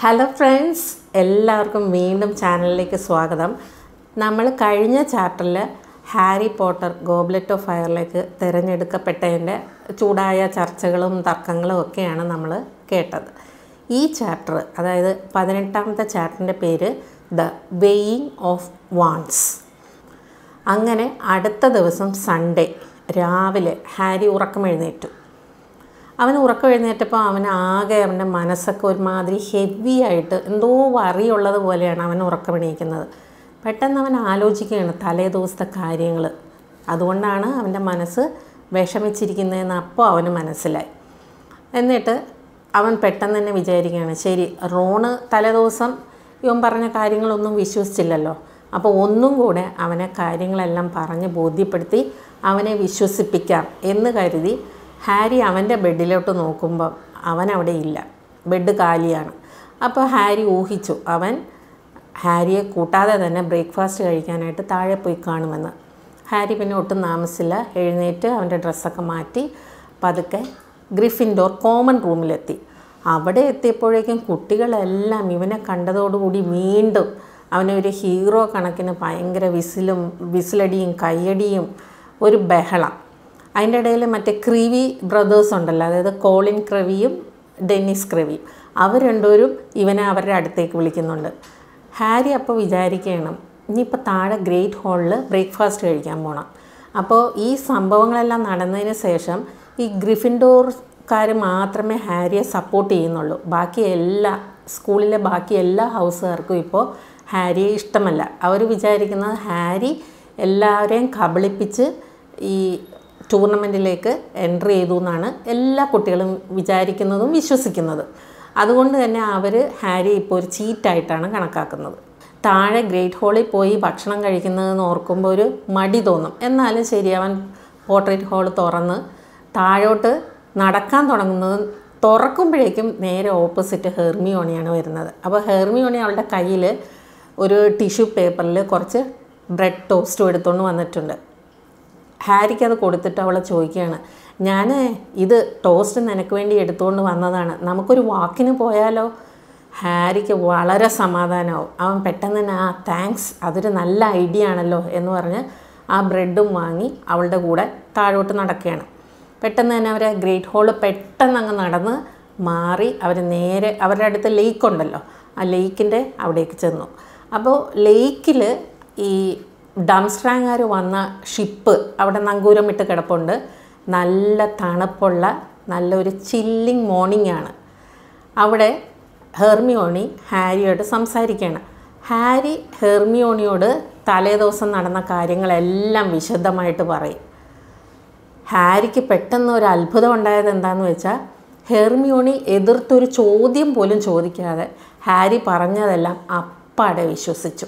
Hello friends എല്ലാവർക്കും വീണ്ടും ചാനലിലേക്ക് സ്വാഗതം നമ്മൾ കഴിഞ്ഞ ചാപ്റ്ററിൽ ഹാരി പോട്ടർ ഗോബ്ലെറ്റ് ഓഫ് ഫയറിലേക്ക് തിരഞ്ഞെടുക്കപ്പെട്ടതിൻ്റെ ചൂടായ ചർച്ചകളും തർക്കങ്ങളും ഒക്കെയാണ് നമ്മൾ കേട്ടത് ഈ ചാപ്റ്റർ അതായത് പതിനെട്ടാമത്തെ ചാപ്റ്ററിൻ്റെ പേര് ദ വെയിങ് ഓഫ് വാൺസ് അങ്ങനെ അടുത്ത ദിവസം സൺഡേ രാവിലെ ഹാരി ഉറക്കം എഴുന്നേറ്റു അവൻ ഉറക്കം എഴുന്നേറ്റപ്പോൾ അവൻ ആകെ അവൻ്റെ മനസ്സൊക്കെ ഒരുമാതിരി ഹെവി ആയിട്ട് എന്തോ വറിയുള്ളത് പോലെയാണ് അവൻ ഉറക്കം എണീക്കുന്നത് പെട്ടെന്ന് അവൻ ആലോചിക്കുകയാണ് തലേ ദിവസത്തെ കാര്യങ്ങൾ അതുകൊണ്ടാണ് അവൻ്റെ മനസ്സ് വിഷമിച്ചിരിക്കുന്നതെന്ന് അപ്പോൾ അവന് മനസ്സിലായി എന്നിട്ട് അവൻ പെട്ടെന്ന് തന്നെ വിചാരിക്കുകയാണ് ശരി റോണ് തലേദിവസം ഇവൻ പറഞ്ഞ കാര്യങ്ങളൊന്നും വിശ്വസിച്ചില്ലല്ലോ അപ്പോൾ ഒന്നും കൂടെ അവനെ കാര്യങ്ങളെല്ലാം പറഞ്ഞ് ബോധ്യപ്പെടുത്തി അവനെ വിശ്വസിപ്പിക്കാം എന്ന് കരുതി ഹാരി അവൻ്റെ ബെഡിലോട്ട് നോക്കുമ്പോൾ അവൻ അവിടെ ഇല്ല ബെഡ് കാലിയാണ് അപ്പോൾ ഹാരി ഊഹിച്ചു അവൻ ഹാരിയെ കൂട്ടാതെ തന്നെ ബ്രേക്ക്ഫാസ്റ്റ് കഴിക്കാനായിട്ട് താഴെ പോയി കാണുമെന്ന് ഹാരി പിന്നെ ഒട്ടും താമസിച്ചില്ല എഴുന്നേറ്റ് അവൻ്റെ ഡ്രസ്സൊക്കെ മാറ്റി പതുക്കെ ഗ്രിഫിൻഡോർ കോമൺ റൂമിലെത്തി അവിടെ എത്തിയപ്പോഴേക്കും കുട്ടികളെല്ലാം ഇവനെ കണ്ടതോടുകൂടി വീണ്ടും അവനെ ഒരു ഹീറോ കണക്കിന് ഭയങ്കര വിസിലും വിസിലടിയും കയ്യടിയും ഒരു ബഹളം അതിൻ്റെ ഇടയിൽ മറ്റേ ക്രിവി ബ്രദേഴ്സ് ഉണ്ടല്ലോ അതായത് കോളിൻ ക്രവിയും ഡെന്നിസ് ക്രവിയും അവർ രണ്ടുപേരും ഇവനെ അവരുടെ അടുത്തേക്ക് വിളിക്കുന്നുണ്ട് ഹാരി അപ്പോൾ വിചാരിക്കണം ഇനിയിപ്പോൾ താഴെ ഗ്രേറ്റ് ഹാളിൽ ബ്രേക്ക്ഫാസ്റ്റ് കഴിക്കാൻ പോകണം അപ്പോൾ ഈ സംഭവങ്ങളെല്ലാം നടന്നതിന് ശേഷം ഈ ഗ്രിഫിൻഡോർക്കാർ മാത്രമേ ഹാരിയെ സപ്പോർട്ട് ചെയ്യുന്നുള്ളൂ ബാക്കി എല്ലാ സ്കൂളിലെ ബാക്കി എല്ലാ ഹൗസുകാർക്കും ഇപ്പോൾ ഹാരിയെ ഇഷ്ടമല്ല അവർ വിചാരിക്കുന്നത് ഹാരി എല്ലാവരെയും കബളിപ്പിച്ച് ഈ ടൂർണമെൻറ്റിലേക്ക് എൻട്രി ചെയ്തു എന്നാണ് എല്ലാ കുട്ടികളും വിചാരിക്കുന്നതും വിശ്വസിക്കുന്നതും അതുകൊണ്ട് തന്നെ അവർ ഹാരി ഇപ്പോൾ ഒരു ചീറ്റായിട്ടാണ് കണക്കാക്കുന്നത് താഴെ ഗ്രേറ്റ് ഹാളിൽ പോയി ഭക്ഷണം കഴിക്കുന്നതെന്ന് ഓർക്കുമ്പോൾ ഒരു മടി തോന്നും എന്നാലും ശരി അവൻ പോർട്രേറ്റ് ഹാൾ തുറന്ന് താഴോട്ട് നടക്കാൻ തുടങ്ങുന്നത് തുറക്കുമ്പോഴേക്കും നേരെ ഓപ്പോസിറ്റ് ഹെർമിയോണിയാണ് വരുന്നത് അപ്പോൾ ഹെർമിയോണി അവളുടെ കയ്യിൽ ഒരു ടിഷ്യൂ പേപ്പറിൽ കുറച്ച് ബ്രെഡ് ടോസ്റ്റും എടുത്തുകൊണ്ട് വന്നിട്ടുണ്ട് ഹാരിക്ക് അത് കൊടുത്തിട്ട് അവളെ ചോദിക്കുകയാണ് ഞാൻ ഇത് ടോസ്റ്റ് നിനക്ക് വേണ്ടി എടുത്തുകൊണ്ട് വന്നതാണ് നമുക്കൊരു വാക്കിന് പോയാലോ ഹാരിക്ക് വളരെ സമാധാനമാവും അവൻ പെട്ടെന്ന് തന്നെ ആ താങ്ക്സ് അതൊരു നല്ല ഐഡിയ ആണല്ലോ എന്ന് പറഞ്ഞ് ആ ബ്രെഡും വാങ്ങി അവളുടെ കൂടെ താഴോട്ട് നടക്കുകയാണ് പെട്ടെന്ന് തന്നെ അവർ ഗ്രേറ്റ് ഹാള് പെട്ടെന്ന് അങ്ങ് നടന്ന് മാറി അവർ നേരെ അവരുടെ അടുത്ത് ലേക്ക് ഉണ്ടല്ലോ ആ ലേക്കിൻ്റെ അവിടേക്ക് ചെന്നു അപ്പോൾ ലേക്കിൽ ഈ ഡംസ്ട്രാങ്ങാർ വന്ന ഷിപ്പ് അവിടെ നങ്കൂരം ഇട്ട് കിടപ്പുണ്ട് നല്ല തണുപ്പുള്ള നല്ലൊരു ചില്ലിങ് മോർണിംഗ് ആണ് അവിടെ ഹെർമിയോണി ഹാരിയോട് സംസാരിക്കുകയാണ് ഹാരി ഹെർമിയോണിയോട് തലേദിവസം നടന്ന കാര്യങ്ങളെല്ലാം വിശദമായിട്ട് പറയും ഹാരിക്ക് പെട്ടെന്ന് ഒരു അത്ഭുതം ഉണ്ടായത് എന്താണെന്ന് വെച്ചാൽ ഹെർമിയോണി എതിർത്തൊരു ചോദ്യം പോലും ചോദിക്കാതെ ഹാരി പറഞ്ഞതെല്ലാം അപ്പാടെ വിശ്വസിച്ചു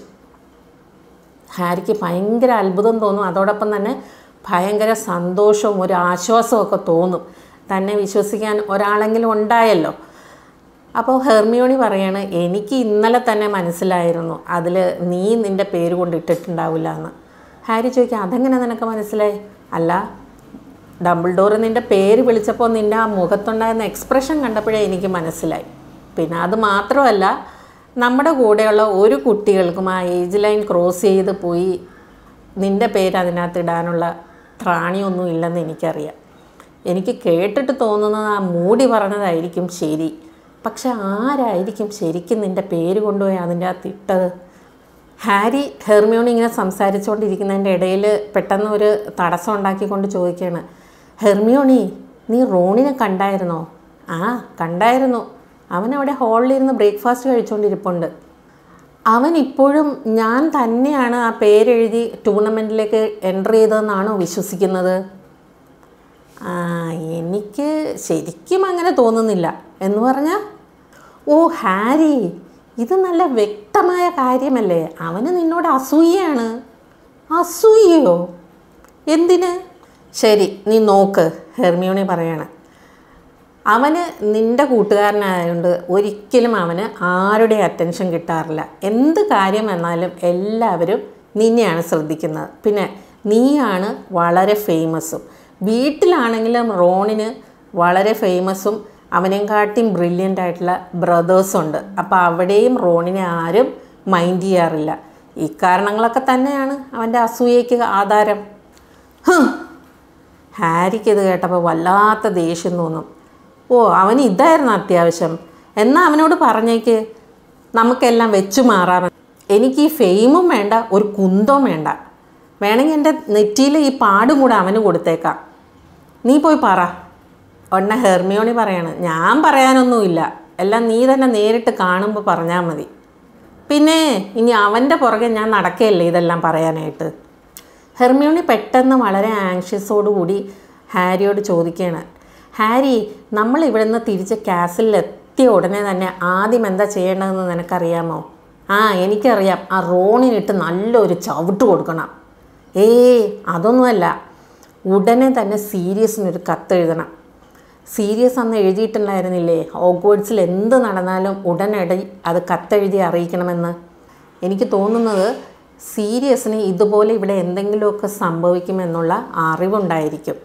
ഹാരിക്ക് ഭയങ്കര അത്ഭുതം തോന്നും അതോടൊപ്പം തന്നെ ഭയങ്കര സന്തോഷവും ഒരു ആശ്വാസവും ഒക്കെ തോന്നും തന്നെ വിശ്വസിക്കാൻ ഒരാളെങ്കിലും ഉണ്ടായല്ലോ അപ്പോൾ ഹെർമിയോണി പറയാണ് എനിക്ക് ഇന്നലെ തന്നെ മനസ്സിലായിരുന്നു അതിൽ നീ നിൻ്റെ പേര് കൊണ്ട് ഇട്ടിട്ടുണ്ടാവില്ല എന്ന് ഹാരി ചോദിക്കുക അതെങ്ങനെ നിനക്ക് മനസ്സിലായി അല്ല ഡബിൾ നിൻ്റെ പേര് വിളിച്ചപ്പോൾ നിൻ്റെ ആ മുഖത്തുണ്ടായിരുന്ന എക്സ്പ്രഷൻ കണ്ടപ്പോഴേ എനിക്ക് മനസ്സിലായി പിന്നെ അത് മാത്രമല്ല നമ്മുടെ കൂടെയുള്ള ഒരു കുട്ടികൾക്കും ആ ഏജ് ലൈൻ ക്രോസ് ചെയ്ത് പോയി നിൻ്റെ പേര് അതിനകത്ത് ഇടാനുള്ള ത്രാണിയൊന്നും ഇല്ലെന്ന് എനിക്കറിയാം എനിക്ക് കേട്ടിട്ട് തോന്നുന്നത് ആ മൂടി പറഞ്ഞതായിരിക്കും ശരി പക്ഷെ ആരായിരിക്കും ശരിക്കും നിൻ്റെ പേര് കൊണ്ടുപോയി അതിൻ്റെ അകത്ത് ഇട്ടത് ഹാരി ഹെർമിയോണി ഇങ്ങനെ സംസാരിച്ചുകൊണ്ടിരിക്കുന്നതിൻ്റെ ഇടയിൽ പെട്ടെന്ന് ഒരു തടസ്സം ഉണ്ടാക്കിക്കൊണ്ട് ചോദിക്കുകയാണ് ഹെർമിയോണി നീ റോണിനെ കണ്ടായിരുന്നോ ആ കണ്ടായിരുന്നു അവൻ അവിടെ ഹാളിലിരുന്ന് ബ്രേക്ക്ഫാസ്റ്റ് കഴിച്ചുകൊണ്ടിരിപ്പുണ്ട് അവൻ ഇപ്പോഴും ഞാൻ തന്നെയാണ് ആ പേരെഴുതി ടൂർണമെൻറ്റിലേക്ക് എൻ്റർ ചെയ്തതെന്നാണോ വിശ്വസിക്കുന്നത് ആ എനിക്ക് ശരിക്കും അങ്ങനെ തോന്നുന്നില്ല എന്ന് പറഞ്ഞാൽ ഓ ഹാരി ഇത് നല്ല വ്യക്തമായ കാര്യമല്ലേ അവന് നിന്നോട് അസൂയയാണ് അസൂയയോ എന്തിന് ശരി നീ നോക്ക് ഹെർമിയോണി പറയാണ് അവന് നിൻ്റെ കൂട്ടുകാരനായതുകൊണ്ട് ഒരിക്കലും അവന് ആരുടെ അറ്റൻഷൻ കിട്ടാറില്ല എന്ത് കാര്യം വന്നാലും എല്ലാവരും നിന്നെയാണ് ശ്രദ്ധിക്കുന്നത് പിന്നെ നീയാണ് വളരെ ഫേമസും വീട്ടിലാണെങ്കിലും റോണിന് വളരെ ഫേമസും അവനെയും കാട്ടിയും ബ്രില്യൻ്റ് ആയിട്ടുള്ള ബ്രദേഴ്സ് ഉണ്ട് അപ്പോൾ അവിടെയും റോണിനെ ആരും മൈൻഡ് ചെയ്യാറില്ല ഇക്കാരണങ്ങളൊക്കെ തന്നെയാണ് അവൻ്റെ അസൂയയ്ക്ക് ആധാരം ഹും. ഹാരിക്ക് ഇത് കേട്ടപ്പോൾ വല്ലാത്ത ദേഷ്യം തോന്നും ഓ അവന് ഇതായിരുന്നു അത്യാവശ്യം എന്നാ അവനോട് പറഞ്ഞേക്ക് നമുക്കെല്ലാം വെച്ചു മാറാം എനിക്ക് ഈ ഫെയിമും വേണ്ട ഒരു കുന്തവും വേണ്ട വേണമെങ്കിൽ എൻ്റെ നെറ്റിയിൽ ഈ പാടും കൂടെ അവന് കൊടുത്തേക്കാം നീ പോയി പറ ഉടനെ ഹെർമിയോണി പറയാണ് ഞാൻ പറയാനൊന്നുമില്ല എല്ലാം നീ തന്നെ നേരിട്ട് കാണുമ്പോൾ പറഞ്ഞാൽ മതി പിന്നെ ഇനി അവൻ്റെ പുറകെ ഞാൻ നടക്കുകയല്ലേ ഇതെല്ലാം പറയാനായിട്ട് ഹെർമിയോണി പെട്ടെന്ന് വളരെ ആങ്ഷ്യസോടുകൂടി ഹാരിയോട് ചോദിക്കുകയാണ് ഹാരി നമ്മൾ ഇവിടെ നിന്ന് തിരിച്ച് കാസിലിൽ എത്തിയ ഉടനെ തന്നെ ആദ്യം എന്താ ചെയ്യേണ്ടതെന്ന് നിനക്കറിയാമോ ആ എനിക്കറിയാം ആ റോണിനിട്ട് നല്ലൊരു ചവിട്ട് കൊടുക്കണം ഏയ് അതൊന്നുമല്ല ഉടനെ തന്നെ സീരിയസിനൊരു കത്തെഴുതണം സീരിയസ് അന്ന് എഴുതിയിട്ടുണ്ടായിരുന്നില്ലേ ഓക്വേഡ്സിൽ എന്ത് നടന്നാലും ഉടനടി അത് കത്തെഴുതി അറിയിക്കണമെന്ന് എനിക്ക് തോന്നുന്നത് സീരിയസിന് ഇതുപോലെ ഇവിടെ എന്തെങ്കിലുമൊക്കെ സംഭവിക്കുമെന്നുള്ള അറിവുണ്ടായിരിക്കും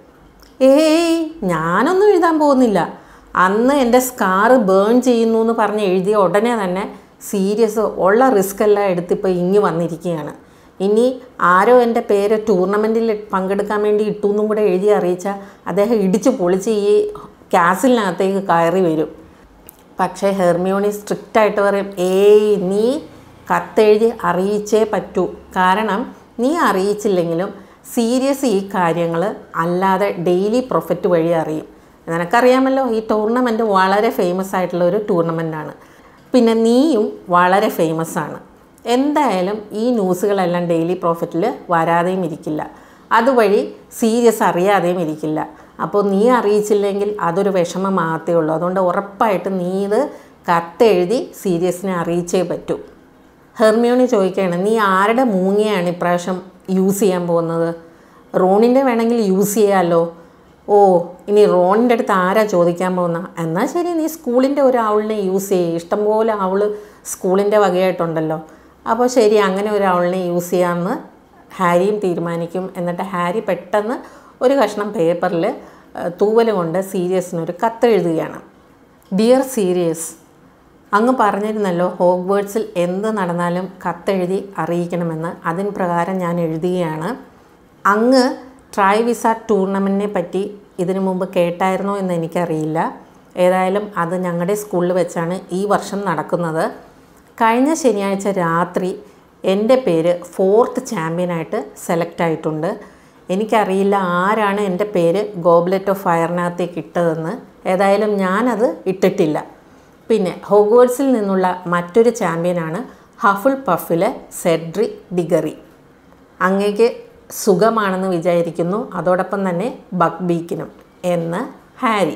ഏയ് ഞാനൊന്നും എഴുതാൻ പോകുന്നില്ല അന്ന് എൻ്റെ സ്കാറ് ബേൺ ചെയ്യുന്നു എന്ന് പറഞ്ഞ് എഴുതിയ ഉടനെ തന്നെ സീരിയസ് ഉള്ള റിസ്ക് എല്ലാം എടുത്തിപ്പോൾ ഇങ്ങ് വന്നിരിക്കുകയാണ് ഇനി ആരോ എൻ്റെ പേര് ടൂർണമെൻറ്റിൽ പങ്കെടുക്കാൻ വേണ്ടി ഇട്ടു എന്നും കൂടെ എഴുതി അറിയിച്ചാൽ അദ്ദേഹം ഇടിച്ച് പൊളിച്ച് ഈ ക്യാസിലിനകത്തേക്ക് കയറി വരും പക്ഷേ ഹെർമിയോണി സ്ട്രിക്റ്റായിട്ട് പറയും ഏയ് നീ കത്തെഴുതി അറിയിച്ചേ പറ്റൂ കാരണം നീ അറിയിച്ചില്ലെങ്കിലും സീരിയസ് ഈ കാര്യങ്ങൾ അല്ലാതെ ഡെയിലി പ്രൊഫറ്റ് വഴി അറിയും നിനക്കറിയാമല്ലോ ഈ ടൂർണമെൻറ്റ് വളരെ ഫേമസ് ആയിട്ടുള്ള ഒരു ടൂർണമെൻറ്റാണ് പിന്നെ നീയും വളരെ ഫേമസ് ആണ് എന്തായാലും ഈ ന്യൂസുകളെല്ലാം ഡെയിലി പ്രോഫിറ്റിൽ വരാതെയും ഇരിക്കില്ല അതുവഴി സീരിയസ് അറിയാതെയും ഇരിക്കില്ല അപ്പോൾ നീ അറിയിച്ചില്ലെങ്കിൽ അതൊരു വിഷമമാകത്തേ ഉള്ളൂ അതുകൊണ്ട് ഉറപ്പായിട്ട് നീ ഇത് കത്തെഴുതി സീരിയസിനെ അറിയിച്ചേ പറ്റൂ ഹെർമിയോണി ചോദിക്കുകയാണ് നീ ആരുടെ മൂങ്ങയാണ് ഇപ്രാവശ്യം യൂസ് ചെയ്യാൻ പോകുന്നത് റോണിൻ്റെ വേണമെങ്കിൽ യൂസ് ചെയ്യാമല്ലോ ഓ ഇനി റോണിൻ്റെ അടുത്ത് ആരാ ചോദിക്കാൻ പോകുന്ന എന്നാൽ ശരി നീ സ്കൂളിൻ്റെ ഒരു ആളിനെ യൂസ് ചെയ്യ് ഇഷ്ടംപോലെ അവൾ സ്കൂളിൻ്റെ വകയായിട്ടുണ്ടല്ലോ അപ്പോൾ ശരി അങ്ങനെ ഒരു ആളിനെ യൂസ് ചെയ്യാമെന്ന് ഹാരിയും തീരുമാനിക്കും എന്നിട്ട് ഹാരി പെട്ടെന്ന് ഒരു കഷ്ണം പേപ്പറിൽ തൂവൽ കൊണ്ട് സീരിയസിനൊരു കത്തെഴുതുകയാണ് ഡിയർ സീരിയസ് അങ്ങ് പറഞ്ഞിരുന്നല്ലോ ഹോഗ്വേർഡ്സിൽ എന്ത് നടന്നാലും കത്തെഴുതി അറിയിക്കണമെന്ന് അതിന് പ്രകാരം ഞാൻ എഴുതുകയാണ് അങ്ങ് ട്രൈ വിസ ടൂർണമെൻറ്റിനെ പറ്റി ഇതിനു മുമ്പ് കേട്ടായിരുന്നോ എന്ന് എനിക്കറിയില്ല ഏതായാലും അത് ഞങ്ങളുടെ സ്കൂളിൽ വെച്ചാണ് ഈ വർഷം നടക്കുന്നത് കഴിഞ്ഞ ശനിയാഴ്ച രാത്രി എൻ്റെ പേര് ഫോർത്ത് ചാമ്പ്യനായിട്ട് സെലക്ട് ആയിട്ടുണ്ട് എനിക്കറിയില്ല ആരാണ് എൻ്റെ പേര് ഗോബ്ലെറ്റ് ഓഫ് ഫയറിനകത്തേക്ക് ഇട്ടതെന്ന് ഏതായാലും ഞാനത് ഇട്ടിട്ടില്ല പിന്നെ ഹോഗ്വേർഡ്സിൽ നിന്നുള്ള മറ്റൊരു ചാമ്പ്യനാണ് ഹഫുൾ പഫിലെ സെഡ്രിക് ഡിഗറി അങ്ങേക്ക് സുഖമാണെന്ന് വിചാരിക്കുന്നു അതോടൊപ്പം തന്നെ ബക്ബീക്കിനും എന്ന് ഹാരി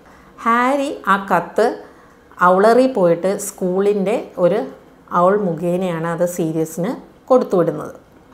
ഹാരി ആ കത്ത് ഔളറി പോയിട്ട് സ്കൂളിൻ്റെ ഒരു അവൾ മുഖേനയാണ് അത് സീരിയസിന് കൊടുത്തുവിടുന്നത്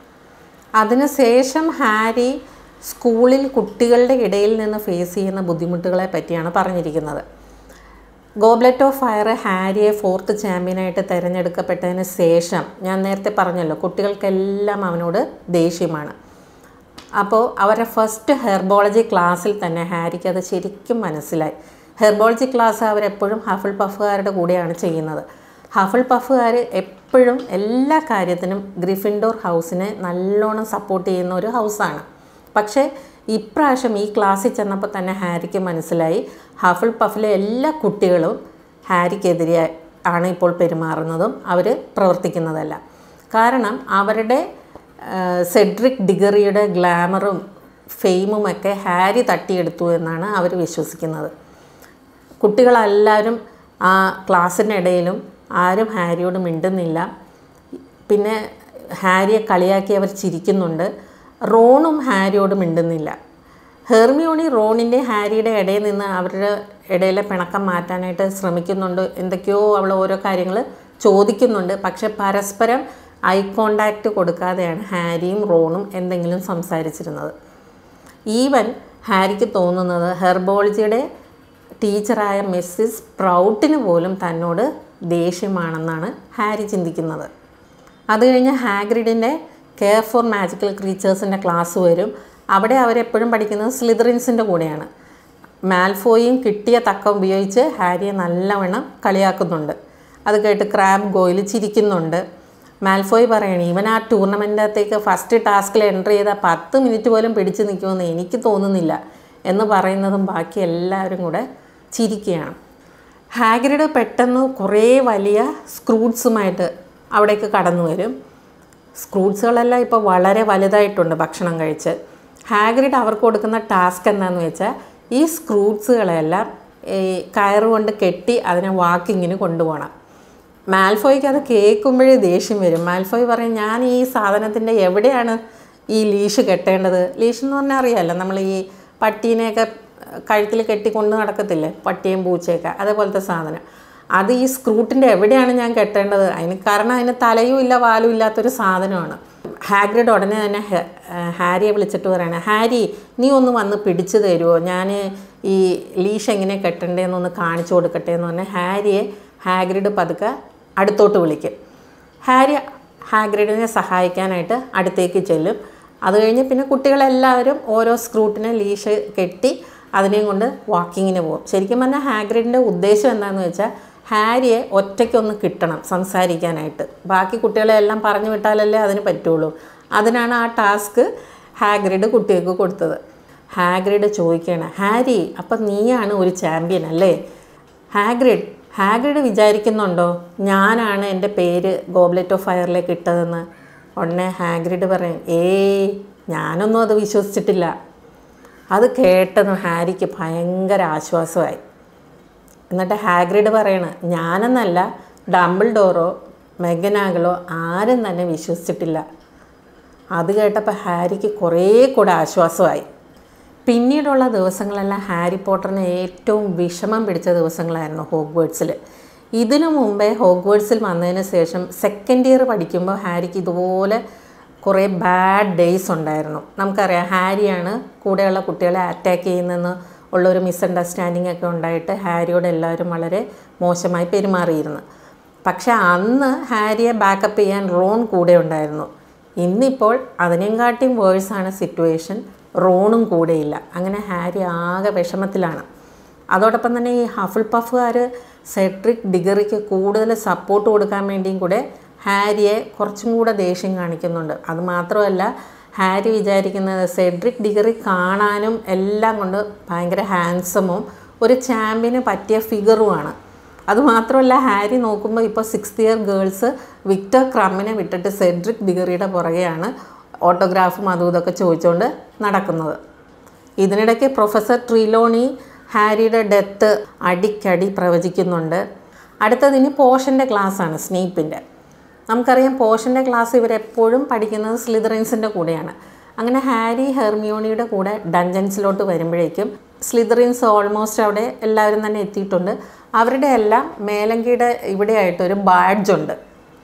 അതിനുശേഷം ഹാരി സ്കൂളിൽ കുട്ടികളുടെ ഇടയിൽ നിന്ന് ഫേസ് ചെയ്യുന്ന ബുദ്ധിമുട്ടുകളെ പറ്റിയാണ് പറഞ്ഞിരിക്കുന്നത് ഗോബ്ലെറ്റ് ഓഫ് ഫയർ ഹാരിയെ ഫോർത്ത് ചാമ്പ്യനായിട്ട് തിരഞ്ഞെടുക്കപ്പെട്ടതിന് ശേഷം ഞാൻ നേരത്തെ പറഞ്ഞല്ലോ കുട്ടികൾക്കെല്ലാം അവനോട് ദേഷ്യമാണ് അപ്പോൾ അവരുടെ ഫസ്റ്റ് ഹെർബോളജി ക്ലാസ്സിൽ തന്നെ ഹാരിക്ക് അത് ശരിക്കും മനസ്സിലായി ഹെർബോളജി ക്ലാസ് അവരെപ്പോഴും ഹഫിൾ പഫുകാരുടെ കൂടെയാണ് ചെയ്യുന്നത് ഹഫിൾ പഫുകാർ എപ്പോഴും എല്ലാ കാര്യത്തിനും ഗ്രിഫിൻഡോർ ഹൗസിനെ നല്ലോണം സപ്പോർട്ട് ചെയ്യുന്ന ഒരു ഹൗസാണ് പക്ഷേ ഇപ്രാവശ്യം ഈ ക്ലാസ്സിൽ ചെന്നപ്പോൾ തന്നെ ഹാരിക്ക് മനസ്സിലായി ഹഫിൾ പഫിലെ എല്ലാ കുട്ടികളും ഹാരിക്കെതിരെ ആണ് ഇപ്പോൾ പെരുമാറുന്നതും അവർ പ്രവർത്തിക്കുന്നതെല്ലാം കാരണം അവരുടെ സെഡ്രിക് ഡിഗറിയുടെ ഗ്ലാമറും ഫെയിമുമൊക്കെ ഹാരി തട്ടിയെടുത്തു എന്നാണ് അവർ വിശ്വസിക്കുന്നത് കുട്ടികളെല്ലാവരും ആ ക്ലാസ്സിനിടയിലും ആരും ഹാരിയോട് മിണ്ടുന്നില്ല പിന്നെ ഹാരിയെ കളിയാക്കി അവർ ചിരിക്കുന്നുണ്ട് റോണും ഹാരിയോട് മിണ്ടുന്നില്ല ഹെർമിയോണി റോണിൻ്റെ ഹാരിയുടെ ഇടയിൽ നിന്ന് അവരുടെ ഇടയിലെ പിണക്കം മാറ്റാനായിട്ട് ശ്രമിക്കുന്നുണ്ട് എന്തൊക്കെയോ അവൾ ഓരോ കാര്യങ്ങൾ ചോദിക്കുന്നുണ്ട് പക്ഷെ പരസ്പരം ഐ കോണ്ടാക്റ്റ് കൊടുക്കാതെയാണ് ഹാരിയും റോണും എന്തെങ്കിലും സംസാരിച്ചിരുന്നത് ഈവൻ ഹാരിക്ക് തോന്നുന്നത് ഹെർബോളജിയുടെ ടീച്ചറായ മിസ്സിസ് പ്രൗട്ടിന് പോലും തന്നോട് ദേഷ്യമാണെന്നാണ് ഹാരി ചിന്തിക്കുന്നത് അത് കഴിഞ്ഞ് ഹാഗ്രിഡിൻ്റെ കെയർ ഫോർ മാജിക്കൽ ക്രീച്ചേഴ്സിൻ്റെ ക്ലാസ് വരും അവിടെ അവരെപ്പോഴും പഠിക്കുന്നത് സ്ലിതറിൻസിൻ്റെ കൂടെയാണ് മാൽഫോയും കിട്ടിയ തക്കം ഉപയോഗിച്ച് ഹാരിയെ നല്ലവണ്ണം കളിയാക്കുന്നുണ്ട് അത് കേട്ട് ക്രാബ് ഗോയിൽ ചിരിക്കുന്നുണ്ട് മാൽഫോയ് പറയണേ ഇവൻ ആ ടൂർണമെൻറ്റകത്തേക്ക് ഫസ്റ്റ് ടാസ്കിൽ എൻ്റർ ചെയ്ത പത്ത് മിനിറ്റ് പോലും പിടിച്ചു നിൽക്കുമെന്ന് എനിക്ക് തോന്നുന്നില്ല എന്ന് പറയുന്നതും ബാക്കി എല്ലാവരും കൂടെ ചിരിക്കുകയാണ് ഹാഗ്രിഡ് പെട്ടെന്ന് കുറേ വലിയ സ്ക്രൂട്ട്സുമായിട്ട് അവിടേക്ക് കടന്നു വരും സ്ക്രൂട്ട്സുകളെല്ലാം ഇപ്പോൾ വളരെ വലുതായിട്ടുണ്ട് ഭക്ഷണം കഴിച്ച് ഹാഗ്രിഡ് അവർക്ക് കൊടുക്കുന്ന ടാസ്ക് എന്താണെന്ന് വെച്ചാൽ ഈ സ്ക്രൂട്ട്സുകളെല്ലാം ഈ കയറ് കൊണ്ട് കെട്ടി അതിനെ വാക്കിങ്ങിന് കൊണ്ടുപോകണം മാൽഫോയ്ക്ക് അത് കേൾക്കുമ്പോഴേ ദേഷ്യം വരും മാൽഫോയ് പറയും ഞാൻ ഈ സാധനത്തിൻ്റെ എവിടെയാണ് ഈ ലീഷ് കെട്ടേണ്ടത് ലീഷ് എന്ന് പറഞ്ഞാൽ അറിയാമല്ലോ നമ്മൾ ഈ പട്ടീനെയൊക്കെ കഴുത്തിൽ കെട്ടി കൊണ്ട് നടക്കത്തില്ലേ പട്ടിയും പൂച്ചയൊക്കെ അതേപോലത്തെ സാധനം അത് ഈ സ്ക്രൂട്ടിൻ്റെ എവിടെയാണ് ഞാൻ കെട്ടേണ്ടത് അതിന് കാരണം അതിന് തലയും ഇല്ല വാലും ഇല്ലാത്തൊരു സാധനമാണ് ഹാഗ്രിഡ് ഉടനെ തന്നെ ഹെ- ഹാരിയെ വിളിച്ചിട്ട് പറയണേ ഹാരി നീ ഒന്ന് വന്ന് പിടിച്ചു തരുമോ ഞാൻ ഈ ലീഷ് എങ്ങനെ കെട്ടണ്ടേന്നൊന്ന് കാണിച്ചു കൊടുക്കട്ടെ എന്ന് പറഞ്ഞാൽ ഹാരിയെ ഹാഗ്രിഡ് പതുക്കെ അടുത്തോട്ട് വിളിക്കും ഹാരി ഹാഗ്രിഡിനെ സഹായിക്കാനായിട്ട് അടുത്തേക്ക് ചെല്ലും അത് കഴിഞ്ഞ് പിന്നെ കുട്ടികളെല്ലാവരും ഓരോ സ്ക്രൂട്ടിനെ ലീഷ് കെട്ടി അതിനെയും കൊണ്ട് വാക്കിങ്ങിന് പോകും ശരിക്കും പറഞ്ഞാൽ ഹാഗ്രിഡിൻ്റെ ഉദ്ദേശം എന്താണെന്ന് വെച്ചാൽ ഹാരിയെ ഒറ്റയ്ക്കൊന്ന് കിട്ടണം സംസാരിക്കാനായിട്ട് ബാക്കി കുട്ടികളെ എല്ലാം പറഞ്ഞു വിട്ടാലല്ലേ അതിന് പറ്റുള്ളൂ അതിനാണ് ആ ടാസ്ക് ഹാഗ്രിഡ് കുട്ടികൾക്ക് കൊടുത്തത് ഹാഗ്രിഡ് ചോദിക്കുകയാണ് ഹാരി അപ്പം നീയാണ് ഒരു ചാമ്പ്യൻ അല്ലേ ഹാഗ്രിഡ് ഹാഗ്രിഡ് വിചാരിക്കുന്നുണ്ടോ ഞാനാണ് എൻ്റെ പേര് ഗോബ്ലെറ്റ് ഓഫ് ഫയറിലേക്ക് ഇട്ടതെന്ന് ഉടനെ ഹാഗ്രിഡ് പറയും ഏയ് ഞാനൊന്നും അത് വിശ്വസിച്ചിട്ടില്ല അത് കേട്ടതും ഹാരിക്ക് ഭയങ്കര ആശ്വാസമായി എന്നിട്ട് ഹാഗ്രിഡ് പറയണ ഞാനെന്നല്ല ഡംബിൾ ഡോറോ മെഗനാഗലോ ആരും തന്നെ വിശ്വസിച്ചിട്ടില്ല അത് കേട്ടപ്പോൾ ഹാരിക്ക് കുറേ കൂടെ ആശ്വാസമായി പിന്നീടുള്ള ദിവസങ്ങളെല്ലാം ഹാരി പോട്ടറിന് ഏറ്റവും വിഷമം പിടിച്ച ദിവസങ്ങളായിരുന്നു ഹോഗ്വേർഡ്സിൽ ഇതിനു മുമ്പേ ഹോഗ്വേർഡ്സിൽ വന്നതിന് ശേഷം സെക്കൻഡ് ഇയർ പഠിക്കുമ്പോൾ ഹാരിക്ക് ഇതുപോലെ കുറേ ബാഡ് ഡേയ്സ് ഉണ്ടായിരുന്നു നമുക്കറിയാം ഹാരിയാണ് കൂടെയുള്ള കുട്ടികളെ അറ്റാക്ക് ചെയ്യുന്നതെന്ന് ഉള്ളൊരു മിസ്അണ്ടർസ്റ്റാൻഡിംഗ് ഒക്കെ ഉണ്ടായിട്ട് ഹാരിയോട് എല്ലാവരും വളരെ മോശമായി പെരുമാറിയിരുന്നു പക്ഷേ അന്ന് ഹാരിയെ ബാക്കപ്പ് ചെയ്യാൻ റോൺ കൂടെ ഉണ്ടായിരുന്നു ഇന്നിപ്പോൾ അതിനെക്കാട്ടിയും വേഴ്സാണ് സിറ്റുവേഷൻ റോണും കൂടെയില്ല അങ്ങനെ ഹാരി ആകെ വിഷമത്തിലാണ് അതോടൊപ്പം തന്നെ ഈ ഹഫിൾ പഫുകാർ സെട്രിക് ഡിഗറിക്ക് കൂടുതൽ സപ്പോർട്ട് കൊടുക്കാൻ വേണ്ടിയും കൂടെ ഹാരിയെ കുറച്ചും കൂടെ ദേഷ്യം കാണിക്കുന്നുണ്ട് അത് മാത്രമല്ല ഹാരി വിചാരിക്കുന്നത് സെഡ്രിക് ഡിഗറി കാണാനും എല്ലാം കൊണ്ട് ഭയങ്കര ഹാൻസമും ഒരു ചാമ്പ്യന് പറ്റിയ ഫിഗറുമാണ് അതുമാത്രമല്ല ഹാരി നോക്കുമ്പോൾ ഇപ്പോൾ സിക്സ്ത് ഇയർ ഗേൾസ് വിക്ടർ ക്രമ്മിനെ വിട്ടിട്ട് സെഡ്രിക് ഡിഗറിയുടെ പുറകെയാണ് ഓട്ടോഗ്രാഫും അതും ഇതൊക്കെ ചോദിച്ചുകൊണ്ട് നടക്കുന്നത് ഇതിനിടയ്ക്ക് പ്രൊഫസർ ട്രിലോണി ഹാരിയുടെ ഡെത്ത് അടിക്കടി പ്രവചിക്കുന്നുണ്ട് അടുത്തതിന് പോഷൻ്റെ ക്ലാസ്സാണ് സ്നീപ്പിൻ്റെ നമുക്കറിയാം പോഷൻ്റെ ക്ലാസ് ഇവരെപ്പോഴും പഠിക്കുന്നത് സ്ലിതറിൻസിൻ്റെ കൂടെയാണ് അങ്ങനെ ഹാരി ഹെർമിയോണിയുടെ കൂടെ ഡഞ്ചൻസിലോട്ട് വരുമ്പോഴേക്കും സ്ലിതറിൻസ് ഓൾമോസ്റ്റ് അവിടെ എല്ലാവരും തന്നെ എത്തിയിട്ടുണ്ട് അവരുടെ എല്ലാം മേലങ്കിയുടെ ഇവിടെയായിട്ടൊരു ബാഡ്ജ് ഉണ്ട്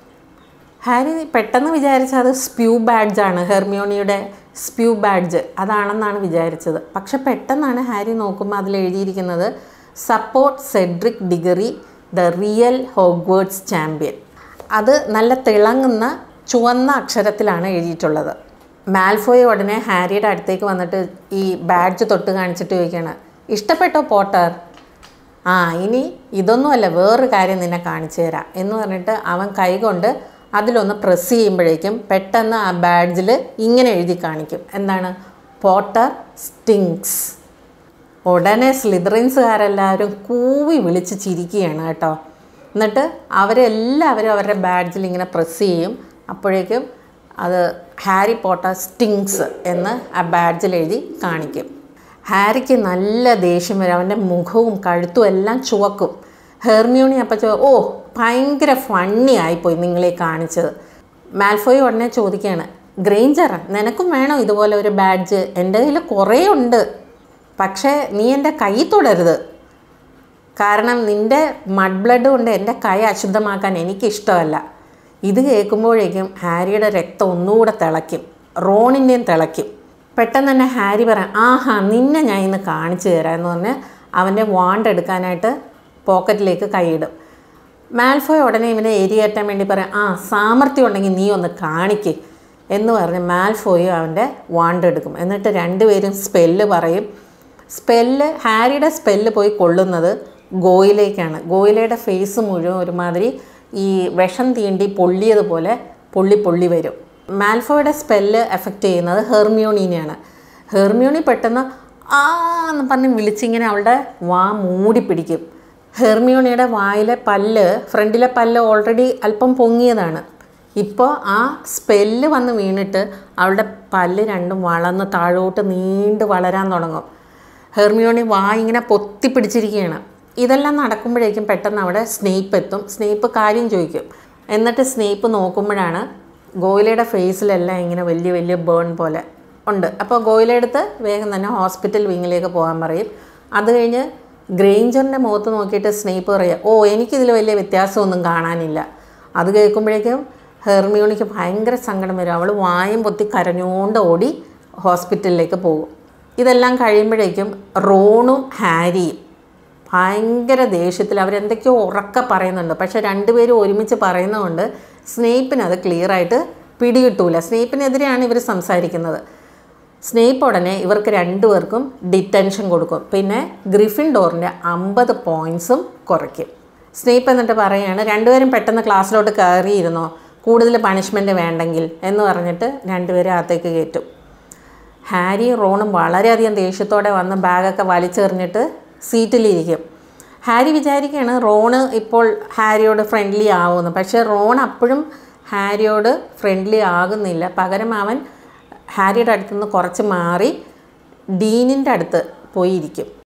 ഹാരി പെട്ടെന്ന് വിചാരിച്ച അത് സ്പ്യൂ ബാഡ്ജാണ് ഹെർമിയോണിയുടെ സ്പ്യൂ ബാഡ്ജ് അതാണെന്നാണ് വിചാരിച്ചത് പക്ഷെ പെട്ടെന്നാണ് ഹാരി നോക്കുമ്പോൾ അതിൽ എഴുതിയിരിക്കുന്നത് support Cedric Diggory the real Hogwarts champion അത് നല്ല തിളങ്ങുന്ന ചുവന്ന അക്ഷരത്തിലാണ് എഴുതിയിട്ടുള്ളത് മാൽഫോയ് ഉടനെ ഹാരിയുടെ അടുത്തേക്ക് വന്നിട്ട് ഈ ബാഡ്ജ് തൊട്ട് കാണിച്ചിട്ട് ചോദിക്കുകയാണ് ഇഷ്ടപ്പെട്ടോ പോട്ടർ ആ ഇനി ഇതൊന്നുമല്ല വേറൊരു കാര്യം നിന്നെ കാണിച്ചു തരാം എന്ന് പറഞ്ഞിട്ട് അവൻ കൈകൊണ്ട് അതിലൊന്ന് പ്രസ് ചെയ്യുമ്പോഴേക്കും പെട്ടെന്ന് ആ ബാഡ്ജിൽ ഇങ്ങനെ എഴുതി കാണിക്കും എന്താണ് പോട്ടർ സ്റ്റിങ്സ് ഉടനെ സ്ലിതറിൻസുകാരെല്ലാവരും കൂവി വിളിച്ച് ചിരിക്കുകയാണ് കേട്ടോ എന്നിട്ട് അവരെല്ലാവരും അവരുടെ ബാഡ്ജിൽ ഇങ്ങനെ പ്രസ് ചെയ്യും അപ്പോഴേക്കും അത് ഹാരി പോട്ടർ സ്റ്റിങ്സ് എന്ന് ആ ബാഡ്ജിൽ എഴുതി കാണിക്കും ഹാരിക്ക് നല്ല ദേഷ്യം വരും അവൻ്റെ മുഖവും കഴുത്തും എല്ലാം ചുവക്കും ഹെർമിയോണി അപ്പം ചോ ഓ ഭയങ്കര ഫണ്ണി ആയിപ്പോയി നിങ്ങളെ കാണിച്ചത് മാൽഫോയ് ഉടനെ ചോദിക്കുകയാണ് ഗ്രേഞ്ചർ നിനക്കും വേണോ ഇതുപോലെ ഒരു ബാഡ്ജ് എൻ്റെ കയ്യിൽ കുറേ ഉണ്ട് പക്ഷേ നീ എൻ്റെ കൈ തൊടരുത് കാരണം നിൻ്റെ മഡ് ബ്ലഡ് കൊണ്ട് എൻ്റെ കൈ അശുദ്ധമാക്കാൻ എനിക്കിഷ്ടമല്ല ഇത് കേൾക്കുമ്പോഴേക്കും ഹാരിയുടെ രക്തം ഒന്നുകൂടെ തിളയ്ക്കും റോണിൻ്റെയും തിളയ്ക്കും പെട്ടെന്ന് തന്നെ ഹാരി പറയാം ആഹാ നിന്നെ ഞാൻ ഇന്ന് കാണിച്ചു തരാം എന്ന് പറഞ്ഞ് അവൻ്റെ വാണ്ട് എടുക്കാനായിട്ട് പോക്കറ്റിലേക്ക് കൈയിടും മാൽഫോയ് ഉടനെ ഇവനെ എരിയേറ്റാൻ വേണ്ടി പറയാം ആ സാമർഥ്യം ഉണ്ടെങ്കിൽ നീ ഒന്ന് കാണിക്ക് എന്ന് പറഞ്ഞ് മാൽഫോയും അവൻ്റെ വാണ്ട് എടുക്കും എന്നിട്ട് രണ്ടുപേരും സ്പെല്ല് പറയും സ്പെല്ല് ഹാരിയുടെ സ്പെല്ല് പോയി കൊള്ളുന്നത് ഗോയിലേക്കാണ് ഗോയിലയുടെ ഫേസ് മുഴുവൻ ഒരുമാതിരി ഈ വിഷം തീണ്ടി പൊള്ളിയതുപോലെ പൊള്ളി പൊള്ളി വരും മാൽഫോയുടെ സ്പെല്ല് എഫക്റ്റ് ചെയ്യുന്നത് ഹെർമിയോണീനെയാണ് ഹെർമിയോണി പെട്ടെന്ന് ആ എന്ന് പറഞ്ഞ് വിളിച്ചിങ്ങനെ അവളുടെ വാ മൂടി പിടിക്കും ഹെർമിയോണിയുടെ വായിലെ പല്ല് ഫ്രണ്ടിലെ പല്ല് ഓൾറെഡി അല്പം പൊങ്ങിയതാണ് ഇപ്പോൾ ആ സ്പെല്ല് വന്ന് വീണിട്ട് അവളുടെ പല്ല് രണ്ടും വളർന്ന് താഴോട്ട് നീണ്ട് വളരാൻ തുടങ്ങും ഹെർമിയോണി വാ ഇങ്ങനെ പൊത്തി പിടിച്ചിരിക്കുകയാണ് ഇതെല്ലാം നടക്കുമ്പോഴേക്കും പെട്ടെന്ന് അവിടെ സ്നേപ്പ് എത്തും സ്നേപ്പ് കാര്യം ചോദിക്കും എന്നിട്ട് സ്നേപ്പ് നോക്കുമ്പോഴാണ് ഗോയിലയുടെ ഫേസിലെല്ലാം ഇങ്ങനെ വലിയ വലിയ ബേൺ പോലെ ഉണ്ട് അപ്പോൾ ഗോയിലെടുത്ത് വേഗം തന്നെ ഹോസ്പിറ്റൽ വിങ്ങിലേക്ക് പോകാൻ പറയും അത് കഴിഞ്ഞ് ഗ്രേഞ്ചറിൻ്റെ മുഖത്ത് നോക്കിയിട്ട് സ്നേപ്പ് പറയുക ഓ എനിക്കിതിൽ വലിയ വ്യത്യാസമൊന്നും കാണാനില്ല അത് കേൾക്കുമ്പോഴേക്കും ഹെർമിയോണിക്ക് ഭയങ്കര സങ്കടം വരും അവൾ വായും പൊത്തി കരഞ്ഞുകൊണ്ട് ഓടി ഹോസ്പിറ്റലിലേക്ക് പോകും ഇതെല്ലാം കഴിയുമ്പോഴേക്കും റോണും ഹാരിയും ഭയങ്കര ദേഷ്യത്തിൽ അവരെന്തൊക്കെയോ ഉറക്കെ പറയുന്നുണ്ട് പക്ഷെ രണ്ടുപേരും ഒരുമിച്ച് പറയുന്നതുകൊണ്ട് സ്നേഹിപ്പിന് അത് ക്ലിയറായിട്ട് പിടികിട്ടൂല സ്നേഹിപ്പിനെതിരെയാണ് ഇവർ സംസാരിക്കുന്നത് സ്നേഹിപ്പ് ഉടനെ ഇവർക്ക് രണ്ടുപേർക്കും ഡിറ്റൻഷൻ കൊടുക്കും പിന്നെ ഗ്രിഫിൻ ഡോറിൻ്റെ അമ്പത് പോയിൻസും കുറയ്ക്കും സ്നേഹിപ്പ് എന്നിട്ട് പറയുകയാണ് രണ്ടുപേരും പെട്ടെന്ന് ക്ലാസ്സിലോട്ട് കയറിയിരുന്നോ കൂടുതൽ പണിഷ്മെൻറ്റ് വേണ്ടെങ്കിൽ എന്ന് പറഞ്ഞിട്ട് രണ്ടുപേരും അകത്തേക്ക് കയറ്റും ഹാരിയും റോണും വളരെയധികം ദേഷ്യത്തോടെ വന്ന് ബാഗൊക്കെ വലിച്ചെറിഞ്ഞിട്ട് സീറ്റിലിരിക്കും ഹാരി വിചാരിക്കുകയാണ് റോണ് ഇപ്പോൾ ഹാരിയോട് ഫ്രണ്ട്ലി ആവുമെന്ന് പക്ഷേ റോൺ അപ്പോഴും ഹാരിയോട് ഫ്രണ്ട്ലി ആകുന്നില്ല പകരം അവൻ ഹാരിയുടെ അടുത്തുനിന്ന് കുറച്ച് മാറി ഡീനിൻ്റെ അടുത്ത് പോയി ഇരിക്കും